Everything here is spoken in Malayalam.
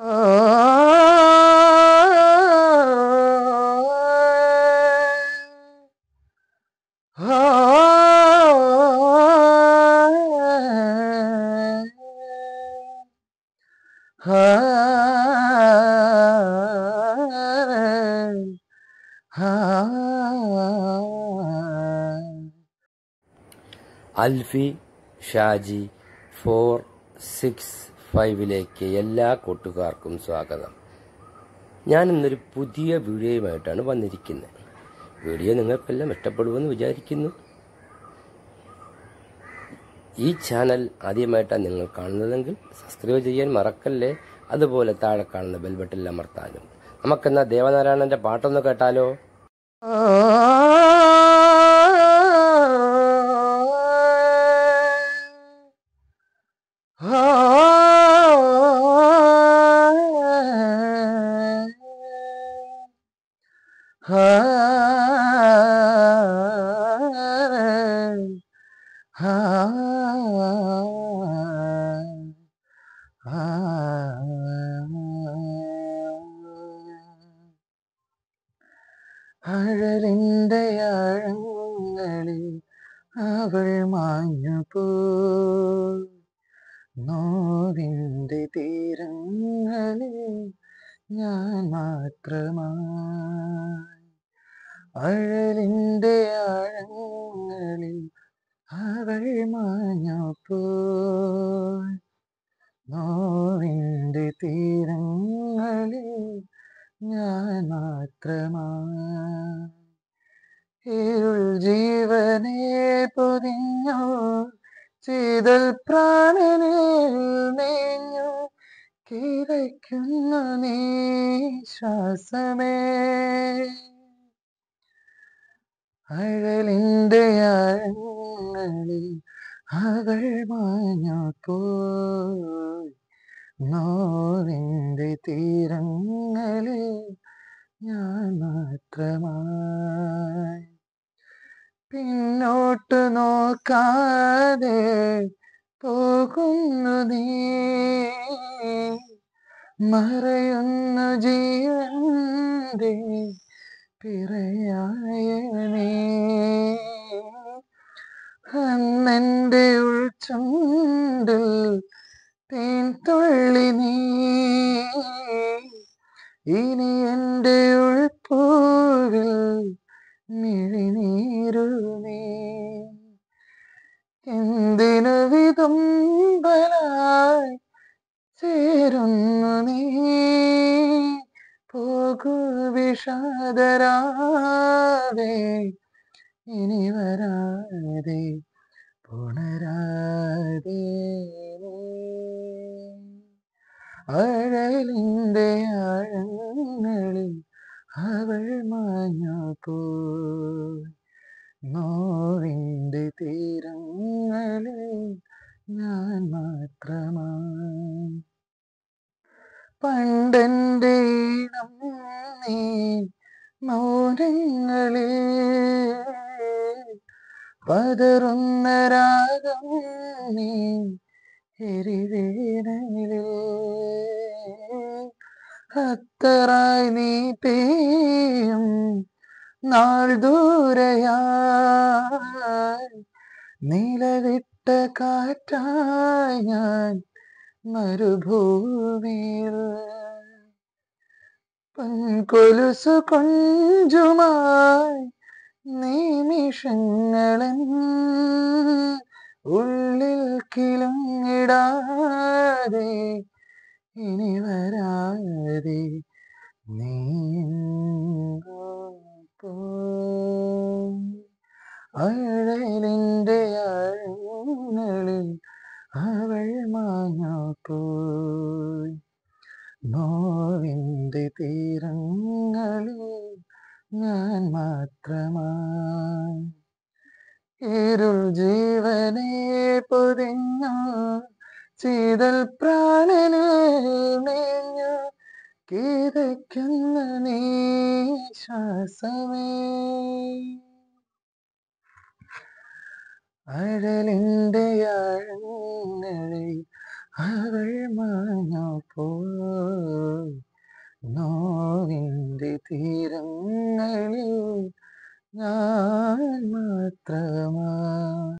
അൽഫി ഷാജി ഫോർ സിക്സ് ഫൈവിലേക്ക് എല്ലാ കൂട്ടുകാർക്കും സ്വാഗതം ഞാൻ ഇന്നൊരു പുതിയ വീഡിയോയുമായിട്ടാണ് വന്നിരിക്കുന്നത് വീഡിയോ നിങ്ങൾക്കെല്ലാം ഇഷ്ടപ്പെടുമെന്ന് വിചാരിക്കുന്നു ഈ ചാനൽ ആദ്യമായിട്ടാണ് നിങ്ങൾ കാണുന്നതെങ്കിൽ സബ്സ്ക്രൈബ് ചെയ്യാൻ മറക്കല്ലേ അതുപോലെ താഴെ കാണുന്ന ബെൽബട്ടിൽ അമർത്താനും നമുക്കെന്നാ ദേവനാരായണന്റെ പാട്ടൊന്ന് കേട്ടാലോ അഴലിന്റെ ആഴങ്ങളിൽ അവൾ മാഞ്ഞു പോ നോവിന്റെ തീരങ്ങളിൽ ഞാൻ മാത്രമായി അഴലിന്റെ ആഴങ്ങളിൽ അവൾ മാഞ്ഞു പോ നോവിന്റെ തീരങ്ങളിൽ ഞാൻ മാത്രമായി ഇരുൾ ജീവനെ പൊതിഞ്ഞു ചെയ്തൽ പ്രാണനിൽ നെഞ്ഞു കിടയ്ക്കുന്നു നീ ശ്വാസമേ അഴലിന്റെ ആഴങ്ങളിൽ അവൾ മാഞ്ഞു പോയി നോവിന്റെ തീരങ്ങളിൽ ഞാൻ മാത്രമായി പിന്നോട്ട് നോക്കാതെ പോകുന്നു നീ മറയുന്നു ജീവന്റെ പിറയായ നീ അന്നെന്റെ ഉൾച്ചുണ്ടിൽ തേൻ തുള്ളി നീ ഇനി എൻ്റെ ഉൾപ്പൂവിൽ മിഴിനീരു നീ എന്തിനു വിതുമ്പലായി ചേരുന്നു നീ പോകൂ വിഷാദരാതെ ഇനി വരാതെ പുണരാതെ അഴലിൻ്റെ ആഴങ്ങളിൽ അവൾ മാഞ്ഞു പോയി നോവിൻ്റെ തീരങ്ങളിൽ ഞാൻ മാത്രമായി പണ്ടെൻ്റെ ഈണം നീ മൗനങ്ങളിൽ പതറുന്ന രാഗം നീ എരിവേനയിലേ അത്തറായി നീ പേയും നാൾ ദൂരയായി നിലവിട്ട കാറ്റായി ഞാൻ മരുഭൂമിയിൽ പൊൻകൊലുസു കൊഞ്ചുമായി നിമിഷങ്ങളൻ ഉള്ളിൽ കിളങ്ങിടാതെ ഇനി വരാതെ നീ അഴലിൻ്റെ ആഴങ്ങളിൽ അവൾ മാഞ്ഞു പോയി നോവിൻ്റെ തീരങ്ങളിൽ ഞാൻ മാത്രമായി ഇരുൾ ജീവനെ പൊതിഞ്ഞു ചെയ്തൽ പ്രാണനിൽ മേഞ്ഞു കിതയ്ക്കുന്ന നീ ശ്വാസമേ അഴലിൻ്റെ ആഴങ്ങളിൽ അവൾ മാഞ്ഞു പോ നോവിൻ്റെ തീരങ്ങളിൽ ഞാൻ മാത്രമാ